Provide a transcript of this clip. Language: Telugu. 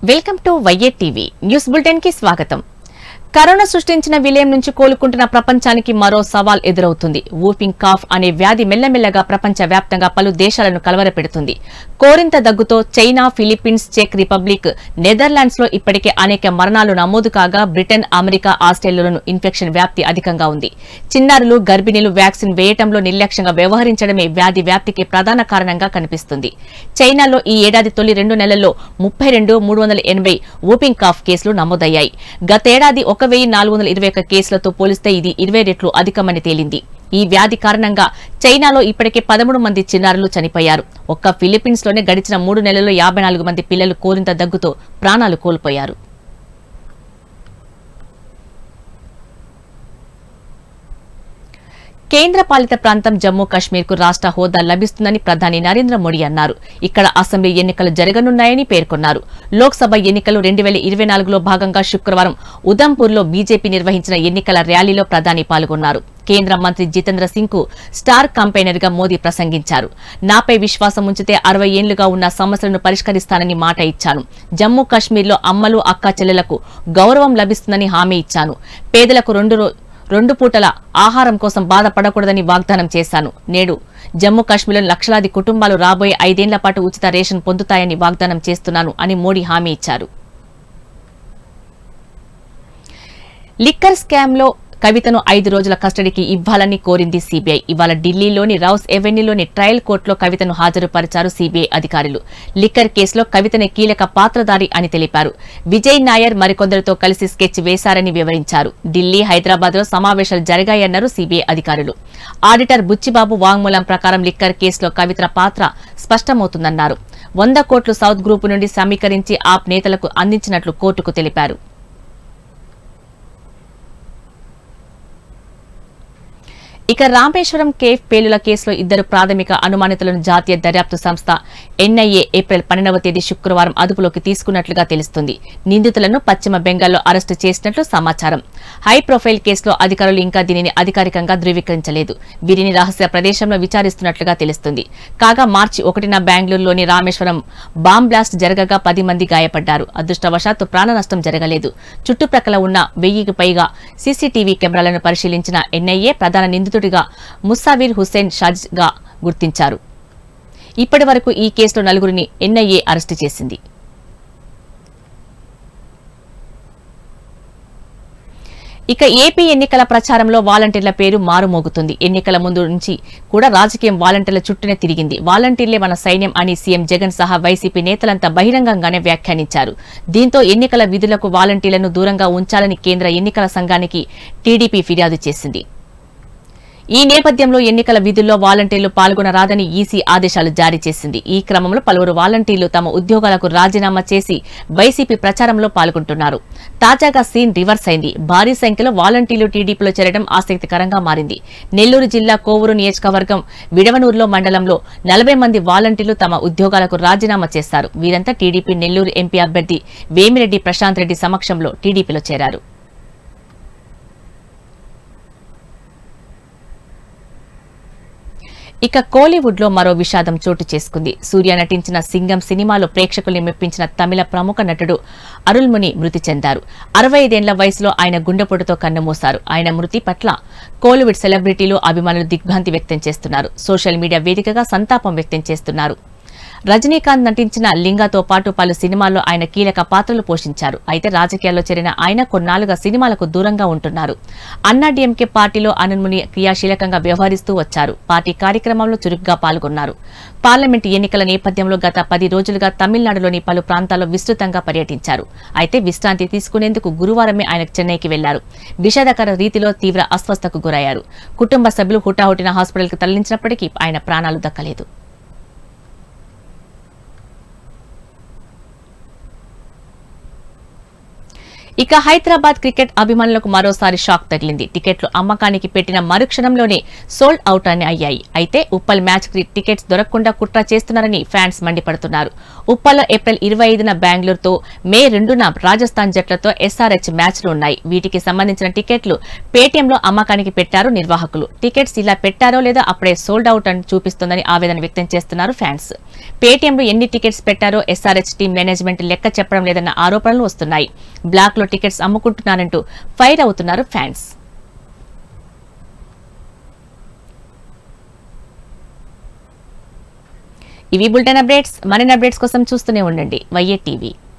welcome to YA TV news bulletin కి స్వాగతం కరోనా సృష్టించిన విలయం నుంచి కోలుకుంటున్న ప్రపంచానికి మరో సవాల్ ఎదురవుతుంది వూపింగ్ కాఫ్ అనే వ్యాధి మెల్లమెల్లగా ప్రపంచ వ్యాప్తంగా పలు దేశాలను కలవరపెడుతుంది కోరింత దగ్గుతో చైనా ఫిలిప్పీన్స్ చెక్ రిపబ్లిక్ నెదర్లాండ్స్ లో ఇప్పటికే అనేక మరణాలు నమోదు కాగా బ్రిటన్ అమెరికా ఆస్ట్రేలియాలోనూ ఇన్ఫెక్షన్ వ్యాప్తి అధికంగా ఉంది చిన్నారులు గర్భిణీలు వ్యాక్సిన్ వేయటంలో నిర్లక్ష్యంగా వ్యవహరించడమే వ్యాధి వ్యాప్తికి ప్రధాన కారణంగా కనిపిస్తుంది చైనాలో ఈ ఏడాది తొలి రెండు నెలల్లో ముప్పై రెండు మూడు వందల ఎనభై వూపింగ్ కాఫ్ కేసులు నమోదయ్యాయి గతేడాది ఒక వెయ్యి నాలుగు వందల ఇరవై ఒక్క కేసులతో పోలిస్తే ఇది ఇరవై రెట్లు అధికమని తేలింది ఈ వ్యాధి కారణంగా చైనాలో ఇప్పటికే పదమూడు మంది చిన్నారులు చనిపోయారు ఒక్క ఫిలిప్పీన్స్ లోనే గడిచిన మూడు నెలల్లో యాభై నాలుగు మంది పిల్లలు కోరింత దగ్గుతో ప్రాణాలు కోల్పోయారు కేంద్ర పాలిత ప్రాంతం జమ్మూ కాశ్మీర్ కు రాష్ట్ర హోదా లభిస్తుందని ప్రధాని నరేంద్ర మోడీ అన్నారు ఇక్కడ అసెంబ్లీ ఎన్నికలు జరగనున్నాయని పేర్కొన్నారు లోక్సభ ఎన్నికలు రెండు వేల ఇరవై నాలుగులో భాగంగా శుక్రవారం ఉదంపూర్లో బీజేపీ నిర్వహించిన ఎన్నికల ర్యాలీలో ప్రధాని పాల్గొన్నారు కేంద్ర మంత్రి జితేంద్ర సింగ్ కు స్టార్ కంపెయినర్ గా మోదీ ప్రసంగించారు నాపై విశ్వాసం ఉంచితే అరవై ఏళ్లుగా ఉన్న సమస్యలను పరిష్కరిస్తానని మాట ఇచ్చాను జమ్మూ కాశ్మీర్లో అమ్మలు అక్క చెల్లెలకు గౌరవం లభిస్తుందని హామీ ఇచ్చాను పేదలకు రెండు రో- రెండు పూటల ఆహారం కోసం బాధపడకూడదని వాగ్దానం చేశాను నేడు జమ్మూ కాశ్మీర్లో లక్షలాది కుటుంబాలు రాబోయే ఐదేళ్ల పాటు ఉచిత రేషన్ పొందుతాయని వాగ్దానం చేస్తున్నాను అని మోడీ హామీ ఇచ్చారు లిక్కర్ స్కామ్ లో కవితను ఐదు రోజుల కస్టడీకి ఇవ్వాలని కోరింది సీబీఐ ఇవాళ ఢిల్లీలోని రౌస్ ఎవెన్యూలోని ట్రయల్ కోర్టులో కవితను హాజరుపరిచారు సీబీఐ అధికారులు లిక్కర్ కేసులో కవితని కీలక పాత్రధారి అని తెలిపారు విజయ్ నాయర్ మరికొందరితో కలిసి స్కెచ్ వేశారని వివరించారు ఢిల్లీ హైదరాబాద్ లో సమావేశాలు జరిగాయన్నారు సీబీఐ అధికారులు ఆడిటర్ బుచ్చిబాబు వాంగ్మూలం ప్రకారం లిక్కర్ కేసులో కవితల పాత్ర స్పష్టమవుతుందన్నారు వంద కోట్లు సౌత్ గ్రూపు నుండి సమీకరించి ఆప్ నేతలకు అందించినట్లు కోర్టుకు తెలిపారు ఇక రామేశ్వరం కేఫ్ పేలుల కేసులో ఇద్దరు ప్రాథమిక అనుమానితులను జాతీయ దర్యాప్తు సంస్థ ఎన్ఐఏ ఏప్రిల్ పన్నెండవ తేదీ శుక్రవారం అదుపులోకి తీసుకున్నట్లుగా తెలుస్తుంది నిందితులను పశ్చిమ బెంగాల్లో అరెస్టు చేసినట్లు సమాచారం హై ప్రొఫైల్ కేసులో అధికారులు ఇంకా దీనిని అధికారికంగా ధృవీకరించలేదు వీరిని రహస్య ప్రదేశంలో విచారిస్తున్నట్లుగా తెలుస్తుంది కాగా మార్చి ఒకటిన బెంగళూరులోని రామేశ్వరం బాంబ్ బ్లాస్ట్ జరగగా పది మంది గాయపడ్డారు అదృష్టవశాత్తు ప్రాణ నష్టం జరగలేదు చుట్టుప్రక్కల ఉన్న వెయ్యికి పైగా సీసీటీవీ కెమెరాలను పరిశీలించిన ఎన్ఐఏ ప్రధాన నిందితుడిగా ముసావీర్ హుస్సేన్ షాజ్గా గుర్తించారు ఇప్పటి వరకు ఈ కేసులో నలుగురిని ఎన్ఐఏ అరెస్టు చేసింది ఇక ఏపీ ఎన్నికల ప్రచారంలో వాలంటీర్ల పేరు మారుమోగుతుంది ఎన్నికల ముందు నుంచి కూడా రాజకీయం వాలంటీర్ల చుట్టూనే తిరిగింది వాలంటీర్లే మన సైన్యం అని సీఎం జగన్ సహా వైసీపీ నేతలంతా బహిరంగంగానే వ్యాఖ్యానించారు దీంతో ఎన్నికల విధులకు వాలంటీర్లను దూరంగా ఉంచాలని కేంద్ర ఎన్నికల సంఘానికి టీడీపీ ఫిర్యాదు చేసింది ఈ నేపథ్యంలో ఎన్నికల విధుల్లో వాలంటీర్లు పాల్గొనరాదని ఈసీ ఆదేశాలు జారీ చేసింది ఈ క్రమంలో పలువురు వాలంటీర్లు తమ ఉద్యోగాలకు రాజీనామా చేసి వైసీపీ ప్రచారంలో పాల్గొంటున్నారు తాజాగా సీన్ రివర్స్ అయింది భారీ సంఖ్యలో వాలంటీర్లు టీడీపీలో చేరడం ఆసక్తికరంగా మారింది నెల్లూరు జిల్లా కోవూరు నియోజకవర్గం విడవనూరులో మండలంలో నలభై మంది వాలంటీర్లు తమ ఉద్యోగాలకు రాజీనామా చేశారు వీరంతా టీడీపీ నెల్లూరు ఎంపీ అభ్యర్థి వేమిరెడ్డి ప్రశాంత్ రెడ్డి సమక్షంలో టీడీపీలో చేరారు ఇక కోలీవుడ్ లో మరో విషాదం చోటు చేసుకుంది సూర్య నటించిన సింగం సినిమాలో ప్రేక్షకుల్ని మెప్పించిన తమిళ ప్రముఖ నటుడు అరుల్ముని మృతి చెందారు అరవై ఐదేళ్ల వయసులో ఆయన గుండెపోటుతో కన్నుమూశారు ఆయన మృతి పట్ల కోలీవుడ్ సెలబ్రిటీలు అభిమానులు దిగ్భ్రాంతి వ్యక్తం చేస్తున్నారు సోషల్ మీడియా వేదికగా సంతాపం వ్యక్తం చేస్తున్నారు రజనీకాంత్ నటించిన లింగాతో పాటు పలు సినిమాల్లో ఆయన కీలక పాత్రలు పోషించారు అయితే రాజకీయాల్లో చేరిన ఆయన కొన్నాళ్లుగా సినిమాలకు దూరంగా ఉంటున్నారు అన్నా డీఎంకే పార్టీలో అనుముని క్రియాశీలకంగా వ్యవహరిస్తూ వచ్చారు పార్టీ కార్యక్రమంలో చురుగ్గా పాల్గొన్నారు పార్లమెంట్ ఎన్నికల నేపథ్యంలో గత పది రోజులుగా తమిళనాడులోని పలు ప్రాంతాల్లో విస్తృతంగా పర్యటించారు అయితే విశ్రాంతి తీసుకునేందుకు గురువారమే ఆయన చెన్నైకి వెళ్లారు విషాదకర రీతిలో తీవ్ర అస్వస్థకు గురయ్యారు కుటుంబ సభ్యులు హుటాహుటిన హాస్పిటల్కి తరలించినప్పటికీ ఆయన ప్రాణాలు దక్కలేదు ఇక హైదరాబాద్ క్రికెట్ అభిమానులకు మరోసారి షాక్ తగిలింది టికెట్లు అమ్మకానికి పెట్టిన మరుక్షణంలోనే సోల్డ్ అవుట్ అని అయ్యాయి అయితే ఉప్పల్ మ్యాచ్ కి టికెట్స్ దొరకకుండా కుట్ర చేస్తున్నారని ఫ్యాన్స్ మండిపడుతున్నారు ఉప్పల్లో ఏప్రిల్ ఇరవై ఐదున బెంగళూరుతో మే రెండున రాజస్థాన్ జట్లతో ఎస్ఆర్హెచ్ మ్యాచ్లు ఉన్నాయి వీటికి సంబంధించిన టికెట్లు పేటీఎంలో అమ్మకానికి పెట్టారు నిర్వాహకులు టికెట్స్ ఇలా పెట్టారో లేదో అప్పుడే సోల్డ్ అవుట్ అని చూపిస్తోందని ఆవేదన వ్యక్తం చేస్తున్నారు ఫ్యాన్స్ పేటీఎంలో ఎన్ని టికెట్స్ పెట్టారో ఎస్ఆర్హెచ్ టీం మేనేజ్మెంట్ లెక్క చెప్పడం లేదన్న ఆరోపణలు వస్తున్నాయి బ్లాక్ లో టికెట్స్ అమ్ముకుంటున్నారంటూ ఫైర్ అవుతున్నారు ఫ్యాన్స్ ఇవి బులెటిన్ అప్డేట్స్ మరిన్ని అప్డేట్స్ కోసం చూస్తూనే ఉండండి వైఏ టీవీ